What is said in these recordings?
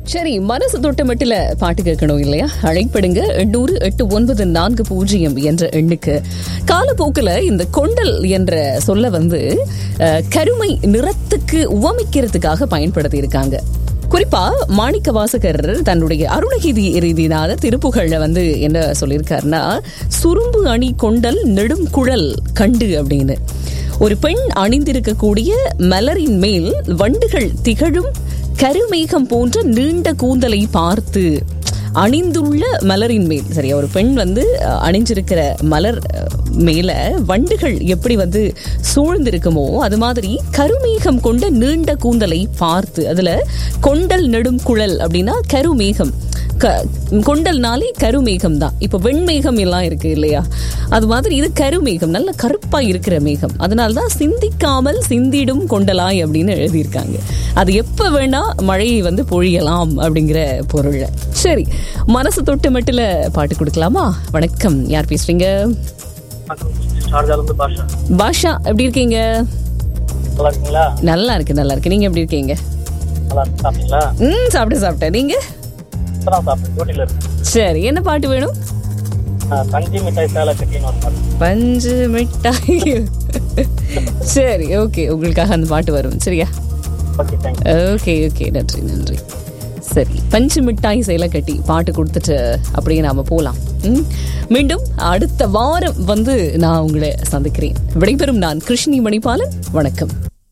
சரி மனசு தொட்டமட்டில பாட்டு கேட்கணும் இல்லையா அழைப்படுங்க எண்ணூறு எட்டு ஒன்பது நான்கு பூஜ்ஜியம் என்ற எண்ணுக்கு காலப்போக்கில் இந்த கொண்டல் என்ற சொல்ல வந்து அஹ், கருமை நிறத்துக்கு உவமிக்கிறதுக்காக பயன்படுத்தி இருக்காங்க குறிப்பா மாணிக்க வாசகர் தன்னுடைய அருணகிரி ரீதியினால திருப்புகள்ல வந்து என்ன சொல்லியிருக்காருன்னா சுரும்பு அணி கொண்டல் நெடும் குழல் கண்டு அப்படின்னு ஒரு பெண் அணிந்திருக்கக்கூடிய மலரின் மேல் வண்டுகள் திகழும் கருமேகம் போன்ற நீண்ட கூந்தலை பார்த்து அணிந்துள்ள மலரின் மேல் சரியா ஒரு பெண் வந்து அஹ், அணிஞ்சிருக்கிற மலர் அஹ், மேல வண்டுகள் எப்படி வந்து சூழ்ந்திருக்குமோ அது மாதிரி கருமேகம் கொண்ட நீண்ட கூந்தலை பார்த்து அதுல கொண்டல் நெடும் குழல் அப்படின்னா கருமேகம் க- கொண்டல்னாலே கருமேகம் தான் இப்போ வெண்மேகம் எல்லாம் இருக்கு இல்லையா அது மாதிரி இது கருமேகம் நல்ல கருப்பா இருக்கிற மேகம் அதனால தான் சிந்திக்காமல் சிந்திடும் கொண்டலாய் அப்படின்னு எழுதியிருக்காங்க அது எப்ப வேணா மழையை வந்து பொழியலாம் அப்படிங்கிற பொருள்ல சரி மனசு தொட்டு மட்டுல பாட்டு கொடுக்கலாமா வணக்கம் யார் பேசுறீங்க ஷார்ஜால இருந்து பாஷா பாஷா எப்படி இருக்கீங்க நல்லா இருக்கீங்களா நல்லா இருக்கு நல்லா இருக்கு நீங்க எப்படி இருக்கீங்க நல்லா இருக்கு சாப்பிட்டீங்களா ம் சாப்பிட்டு சாப்பிட்டேன் நீங்க இப்பதான் சாப்பிட்டேன் டியூட்டில இருக்கு சரி என்ன பாட்டு வேணும் ஆஹ் பஞ்சு மிட்டாய் சேலை கட்டின்னு ஒரு பாட்டு பஞ்சு மிட்டாய் சரி ஓகே உங்களுக்காக அந்த பாட்டு வரும் சரியா ஓகே தேங்க்யூ ஓகே ஓகே நன்றி நன்றி சரி பஞ்சு மிட்டாய் சேலை கட்டி பாட்டு கொடுத்துட்டு அப்படியே நாம போலாம் ம்? மீண்டும் அடுத்த வாரம் வந்து நான் உங்களை சந்திக்கிறேன் விடைபெறும் நான் கிருஷ்ணி மணிபாலன் வணக்கம்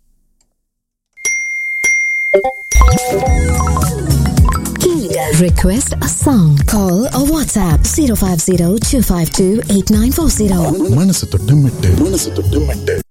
Request a song. Call or WhatsApp 050 252 8940. மனசு தொட்டு மெட்டு மனசு தொட்டு மெட்டு